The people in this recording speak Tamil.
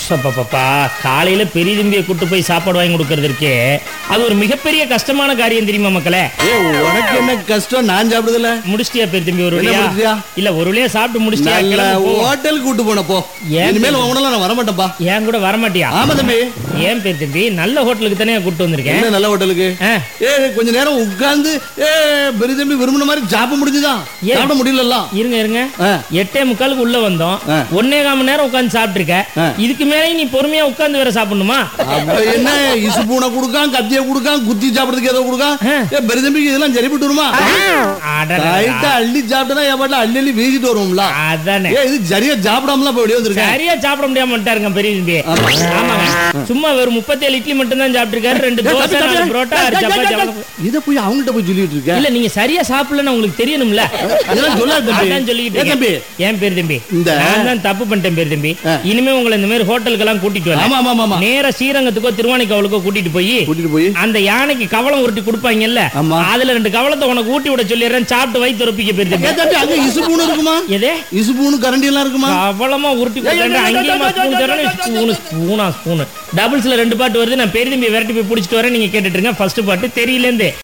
அப்பப்பப்பா காலையில பெரிய தம்பியை கூட்டு போய் சாப்பாடு வாங்கி கொடுக்கறது இருக்கே அது ஒரு மிகப்பெரிய கஷ்டமான காரியம் தெரியுமா மக்களே ஏ உனக்கு என்ன கஷ்டம் நான் சாப்பிடுதுல முடிச்சிட்டியா பெரிய தம்பி ஒரு என்ன வழியா முடிச்சிட்டியா? இல்ல ஒரு வழியா சாப்பிட்டு முடிச்சிட்டியா நல்ல கிளம்பு போ. ஹோட்டலுக்கு கூட்டு போனப்போ ஏன் இனிமேல் உங்களால நான் வரமாட்டேன்ப்பா ஏன் கூட வரமாட்டியா ஆமா தம்பி ஏன் பெரிய தம்பி நல்ல ஹோட்டலுக்கு தானே கூட்டு வந்திருக்கேன் என்ன நல்ல ஹோட்டலுக்கு ஆ, ஏ கொஞ்ச நேரம் உட்கார்ந்து ஏ பெரிய தம்பி விரும்பின மாதிரி சாப்பிட முடிஞ்சுதான் ஏன்? சாப்பிட முடியல இருங்க இருங்க ஆ. எட்டே முக்காலுக்கு உள்ள வந்தோம் ஆ. ஒன்னே கால் மணி நேரம் உட்கார்ந்து சாப்பிட்டு ஆ. இதுக்கு மேலே நீ பொறுமையா உட்கார்ந்து வேற சாப்பிடணுமா அப்ப என்ன இசு பூனை கொடுக்கான் கத்திய கொடுக்கான் குத்தி சாப்பிடுறதுக்கு ஏதோ கொடுக்கான் ஆ. ஏ பெரிய தம்பிக்கு இதெல்லாம் சரிப்பட்டு வருமா அடடடா. ரைட்டா அள்ளி சாப்பிட்டா என் பாட்டில் அள்ளி அள்ளி வீசிட்டு வருவோம்ல அதானே ஏ இது சரியா சாப்பிடாமலாம் இப்ப வெளியே வந்திருக்கேன் சரியா சாப்பிட முடியாம வந்துட்டாருங்க பெரிய தம்பி ஆமா. ஆமாங்க சும்மா வெறும் முப்பத்தேழு இட்லி மட்டும் தான் சாப்பிட்டிருக்காரு ரெண்டு ஏ, தோசை தம்பி, நாலு தம்பி, புரோட்டா ஏய், ஆறு ஏய், சப்பாத்தி ஏய், அவ்வளவு. இத போய் அவங்கள்ட்ட போய் சொல்லிட்டு இருக்க இல்ல நீங்க சரியா சாப்பிடலன்னு உங்களுக்கு தெரியணும்ல இதெல்லாம் சொல்லாத தம்பி. அதான் சொல்லிக்கிட்டு ஏன் தம்பி? இருக்கேன். ஏன் பேர் தம்பி இந்த- நான் தான் தப்பு பண்ணிட்டேன் பேர் தம்பி ஆ. இனிமே உங்களை இந்த மாதிரி ஹோட்டலுக்கெல்லாம் கூட்டிட்டு ஆமா வரேன் ஆமா ஆமா நேரா ஸ்ரீரங்கத்துக்கோ திருவானைக்காவலுக்கோ கூட்டிட்டு போய் கூட்டிட்டு போய் அந்த யானைக்கு கவலம் உருட்டி கொடுப்பாங்கல்ல ஆமா. அதுல ரெண்டு கவலத்தை உனக்கு ஊட்டி விட சொல்லிடுறேன் சாப்பிட்டு வயிற்று ரொப்பிக்க பேர் ஏ தம்பி தம்பி அங்க இசு பூணு இருக்குமா எதே இசு பூணு கரண்டி எல்லாம் இருக்குமா கவலமா உருட்டி ஏய், ஏய், கொடுத்தேன் ஏய், அங்கேயுமா ஏய், ஸ்பூன் ஏய், தரணும் ஏய், ஸ்பூனு ஸ்பூனா ஸ்பூனு டபுள்ஸ்ல ரெண்டு பாட்டு வருது நான் பெரிய தம்பி விரட்டி போய் பிடிச்சிட்டு வரேன் நீங்க கேட்டுட்டு இருங்க ஃபர்ஸ்ட் பாட்டு தெரியலேந்தே